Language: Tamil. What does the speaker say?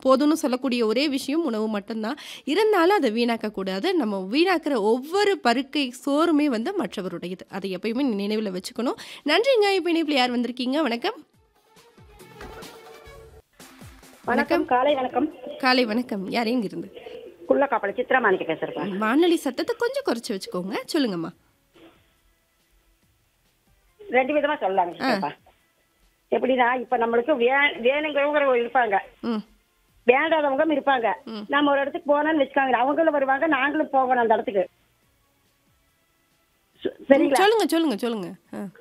போதும்னு சொல்லக்கூடிய ஒரே விஷயம் உணவு மட்டும்தான் இருந்தாலும் அதை வீணாக்கக்கூடாது நம்ம வீணாக்குற ஒவ்வொரு பருக்கை சோறுமே வந்து மற்றவருடையது அதை எப்பயுமே நினைவில் வச்சுக்கணும் நன்றிங்க இப்போ இணைப்பில் யார் வந்திருக்கீங்க வணக்கம் வணக்கம் காலை வணக்கம் காலை வணக்கம் யார் எங்க இருந்து குள்ளக்காப்பள சித்ரா மாணிக்க பேசுறப்பா வானொலி சத்தத்தை கொஞ்சம் குறைச்சி வச்சுக்கோங்க சொல்லுங்கம்மா ரெண்டு விதமா சொல்லலாங்க சித்தப்பா எப்படின்னா இப்ப நம்மளுக்கு வே- வேணுங்கிறவங்க இருப்பாங்க ம் வேண்டாதவங்க இருப்பாங்க நம்ம ஒரு இடத்துக்கு போனோம்னு வச்சுக்காங்க அவங்களும் வருவாங்க நாங்களும் போகணும் அந்த இடத்துக்கு சு- சரிங்களா சொல்லுங்க சொல்லுங்க சொல்லுங்க ஆ